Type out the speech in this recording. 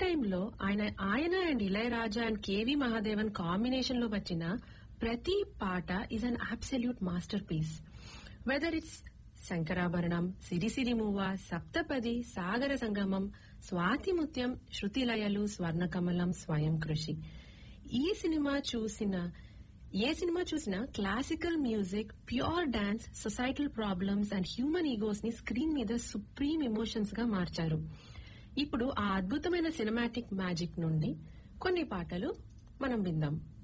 టైంలో ఆయన ఆయన and Ilaiyaraaja and K V Mahadevan combination లో వచ్చిన ప్రతి పాట is an absolute masterpiece whether it's Shankarabharanam Sirisiri Muvva Saptapadi Sagara Sangamam Swathi ముత్యం శృతిలయలు స్వర్ణకమలం స్వయం కృషి ఈ సినిమా చూసిన ఏ సినిమా చూసినా classical music pure dance societal problems and human egos ని స్క్రీన్ మీద సుప్రీం ఎమోషన్స్ గా మార్చారు ఇప్పుడు ఆ అద్భుతమైన సినిమాటిక్ మ్యాజిక్ నుండి కొన్ని పాటలు మనం విందాం